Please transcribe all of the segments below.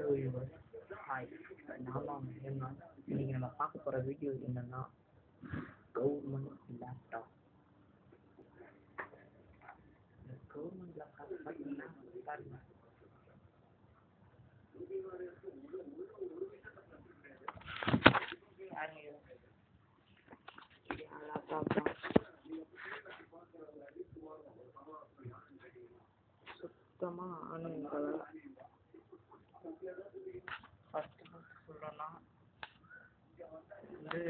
hello viewers hi நான் தான் முருகன் இன்னைக்கு நம்ம பார்க்க போகிற வீடியோ என்னன்னா கவர்மெண்ட் லேப்டாப் இந்த கவர்மெண்ட் லேப்டாப் பார்த்தீங்கன்னா பாருங்க பாருங்க இது லேப்டாப் தான் சுத்தமாக ஆனுங்கிறத ஃபஸ்ட்டு சொல்லணும்னா வந்து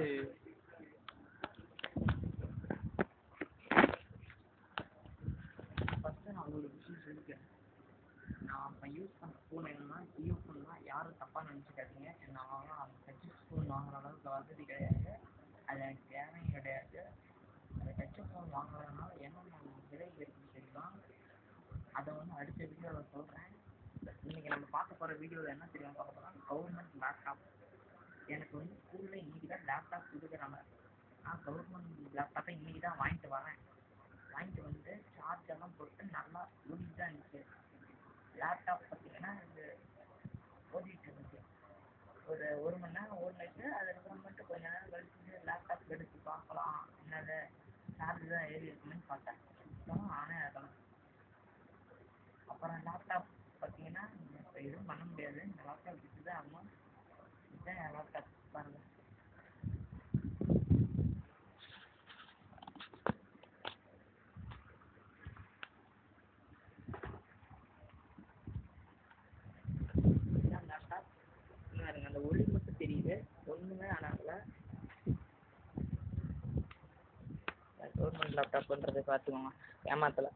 ஃபஸ்ட்டு நான் ஒரு விஷயம் சொல்லிக்கிறேன் நான் இப்போ யூஸ் பண்ண ஃபோன் என்னன்னா ஜியோ ஃபோன் தான் யாரும் தப்பாக நினச்சிக்காதீங்க நான் அந்த டச் ஃபோன் வாங்குற அளவுக்கு வசதி கிடையாது அது எனக்கு தேவையும் கிடையாது அந்த டச் ஃபோன் வாங்குறதுனால என்னென்ன விலை இருக்குன்னு தெரியுமா அதை வந்து அடுத்த வீடியோவில் சொல்கிறேன் இன்னைக்கு நம்ம பார்க்க போகிற வீடியோவில் என்ன தெரியும் பார்க்க போகிறோம் கவர்மெண்ட் லேப்டாப் எனக்கு வந்து ஸ்கூலில் இன்னைக்கு தான் லேப்டாப் கொடுக்குறாங்க நான் கவர்மெண்ட் லேப்டாப்பை இன்னைக்கு தான் வாங்கிட்டு வரேன் வாங்கிட்டு வந்து சார்ஜ் எல்லாம் போட்டு நல்லா யூனிக் தான் இருந்துச்சு லேப்டாப் பார்த்தீங்கன்னா இது ஓடிட்டு இருந்துச்சு ஒரு ஒரு மணி நேரம் ஓடினது அதுக்கப்புறம் மட்டும் கொஞ்ச நேரம் கழிச்சு லேப்டாப் எடுத்து பார்க்கலாம் என்னது சார்ஜ் தான் ஏறி இருக்குன்னு பார்த்தேன் சுத்தமாக ஆனே ஆகலாம் அப்புறம் லேப்டாப் பார்த்தீங்கன்னா இப்போ எதுவும் பண்ண முடியாது இந்த லேப்டாப் விட்டு தான் ஆகணும் இதுதான் என் லேப்டாப் பாருங்கள் இதுதான் லேப்டாப் பாருங்க அந்த ஒளி மட்டும் தெரியுது ஒன்றுமே ஆனாங்கல்ல கவர்மெண்ட் லேப்டாப்ன்றது பார்த்துக்கோங்க ஏமாத்தலை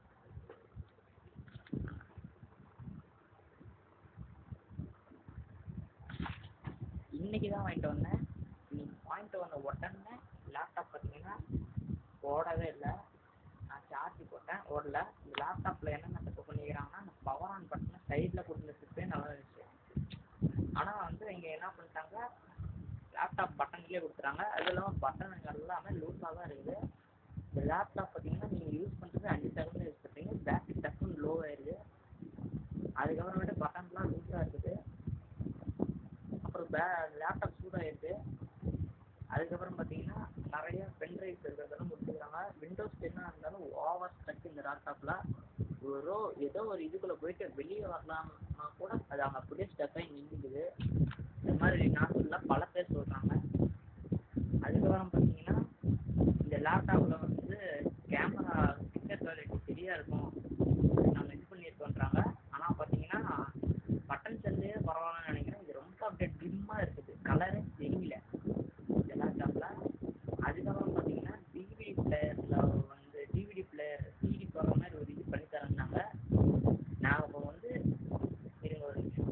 இன்னைக்கு தான் வாங்கிட்டு வந்தேன் இன்னைக்கு வாங்கிட்டு வந்த உடனே லேப்டாப் பார்த்தீங்கன்னா ஓடவே இல்லை நான் சார்ஜ் போட்டேன் ஓடல இந்த லேப்டாப்பில் என்னென்ன தப்பு பண்ணிக்கிறாங்கன்னா அந்த பவர் ஆன் பட்டனை சைடில் கொடுத்த சிப்பே நல்லா இருந்துச்சு ஆனால் வந்து இங்கே என்ன பண்ணிட்டாங்க லேப்டாப் பட்டன்லேயே கொடுத்துறாங்க அது இல்லாமல் பட்டன் எல்லாமே லூஸாக தான் இருக்குது இந்த லேப்டாப் பார்த்தீங்கன்னா நீங்கள் யூஸ் பண்ணுறது அஞ்சு செகண்ட் யூஸ் பண்ணுறீங்க பேட்டரி டக்குன்னு லோ ஆயிடுது அதுக்கப்புறமேட்டு பட்டன்லாம் லூஸாக இருக்குது அப்புறம் பே லேப்டாப் சூடாகிடுது அதுக்கப்புறம் பார்த்தீங்கன்னா நிறைய பென் ட்ரைவ்ஸ் இருக்கிறதெல்லாம் முடிச்சுக்கிறாங்க விண்டோஸ் டென்னாக இருந்தாலும் ஓவர் ஸ்ட்ரக் இந்த லேப்டாப்பில் ஒரு ஏதோ ஒரு இதுக்குள்ளே போயிட்டு வெளியே வரலாம்னா கூட அது அங்கே அப்படியே ஸ்டக் ஆகி நின்றுக்குது இந்த மாதிரி நாட்களில் பல பேர் சொல்கிறாங்க அதுக்கப்புறம் பார்த்தீங்கன்னா இந்த லேப்டாப்பில் வந்து கேமரா பிக்சர் குவாலிட்டி சரியாக இருக்கும் நாங்கள் இது பண்ணியிருக்கோன்றாங்க ஆனால் பார்த்தீங்கன்னா பட்டன் செல்லே பரவாயில்லன்னு நினைக்கிறேன் இது ரொம்ப அப்படியே டிம்மாக இருக்குது கலரே தெரியல இந்த லேப்டாப்பில் அதுக்கப்புறம் பார்த்தீங்கன்னா டிவிடி பிளேயரில் வந்து டிவிடி பிளேயர் சிடி போடுற மாதிரி ஒரு இது பண்ணி தரேன்னாங்க நான் இப்போ வந்து இருங்க ஒரு நிமிஷம்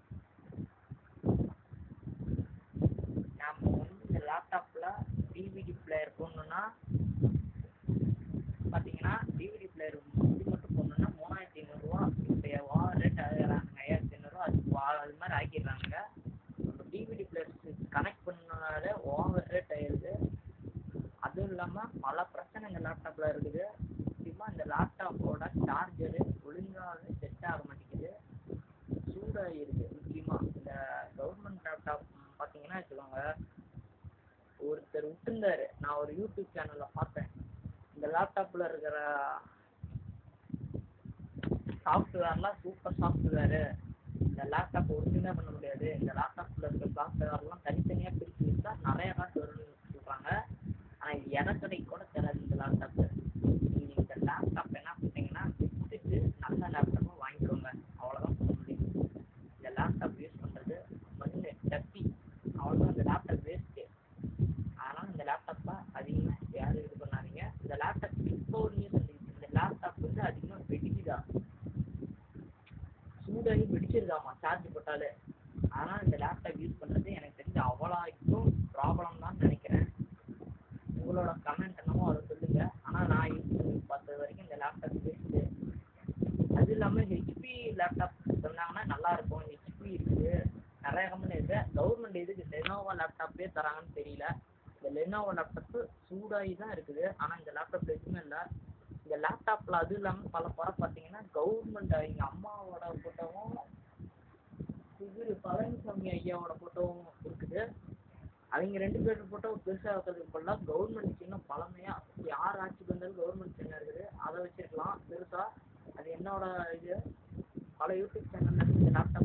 நாம் வந்து இந்த லேப்டாப்பில் டிவிடி பிளேயர் போடணுன்னா பார்த்தீங்கன்னா டிவிடி பிளேயர் இது மட்டும் போடணுன்னா மூணாயிரத்தி ஐநூறுரூவா இப்போ வா ரேட் ஆகிறாங்க ஐயாயிரத்தி ஐநூறுரூவா அது வா அது மாதிரி ஆக்கிடுறாங்க இப்போ டிவிடி பிளேயர் கனெக்ட் பண்ணாலே ஓவர் ரேட் ஆயிடுது அதுவும் இல்லாமல் பல பிரச்சனை இந்த லேப்டாப்பில் இருக்குது முக்கியமாக இந்த லேப்டாப்போட சார்ஜரு ஒழுங்காகவே செட் ஆக மாட்டேங்குது சூடாகிடுது முக்கியமாக இந்த கவர்மெண்ட் லேப்டாப் பார்த்தீங்கன்னா வச்சுக்கோங்க ஒருத்தர் விட்டுருந்தாரு நான் ஒரு யூடியூப் சேனலில் பார்த்தேன் இந்த லேப்டாப்பில் இருக்கிற சாஃப்ட்வேர்லாம் சூப்பர் சாஃப்ட்வேரு இந்த லேப்டாப் ஒர்க்குமே பண்ண முடியாது இந்த லேப்டாப்பில் இருக்கிற சாஃப்ட்வேர்லாம் தனித்தனியாக பிரித்து வச்சா நிறைய காசு வரும்னு சொல்கிறாங்க ஆனால் இது எதக்கடைக்கு கூட தராது இந்த லேப்டாப்பு நீங்கள் இந்த லேப்டாப் என்ன பண்ணுறீங்கன்னா விற்றுட்டு நல்ல லேப்டாப்பாக வாங்கிக்கோங்க அவ்வளோதான் சொல்ல முடியும் இந்த லேப்டாப் யூஸ் பண்ணுறது மண் டப்பி அவ்வளோதான் இந்த லேப்டாப் வேஸ்ட்டு அதனால் இந்த லேப்டாப்பை அதிகமாக யாரும் இது பண்ணாதீங்க இந்த லேப்டாப் இப்போ ஒரு நியூஸ் வந்துச்சு இந்த லேப்டாப் வந்து அதிகமாக வெடிக்குதா சூடாகி வெடிச்சிருதாமா சார்ஜ் போட்டாலே அதனால் இந்த லேப்டாப் யூஸ் பண்ணுறது எனக்கு தெரிஞ்சு அவ்வளோக்கும் ப்ராப்ளம் தான் நினைக்கிறேன் உங்களோட கமெண்ட் என்னமோ அதை சொல்லுங்க ஆனால் நான் யூஸ் பண்ணி பார்த்தது வரைக்கும் இந்த லேப்டாப் வேஸ்ட்டு அது இல்லாமல் ஹெச்பி லேப்டாப் சொன்னாங்கன்னா நல்லா இருக்கும் ஹெச்பி இருக்குது நிறைய கம்பெனி இருக்கு கவர்மெண்ட் எதுக்கு லெனோவோ லேப்டாப்பே தராங்கன்னு தெரியல இந்த லெனோவோ லேப்டாப்பு சூடாகி தான் இருக்குது ஆனால் இந்த லேப்டாப்ல எதுவுமே இல்லை இந்த லேப்டாப்பில் அதுவும் இல்லாமல் பல குறை பார்த்தீங்கன்னா கவர்மெண்ட் எங்கள் அம்மாவோட ஃபோட்டோவும் இது பழனிசாமி ஐயாவோட ஃபோட்டோவும் இருக்குது அவங்க ரெண்டு பேரோட ஃபோட்டோ பெருசாக வைக்கிறதுக்கு பதிலாக கவர்மெண்ட் சின்னம் பழமையாக யார் ஆட்சிக்கு வந்தாலும் கவர்மெண்ட் சின்னம் இருக்குது அதை வச்சிருக்கலாம் பெருசாக அது என்னோட இது பல யூடியூப் சேனலில் இந்த லேப்டாப்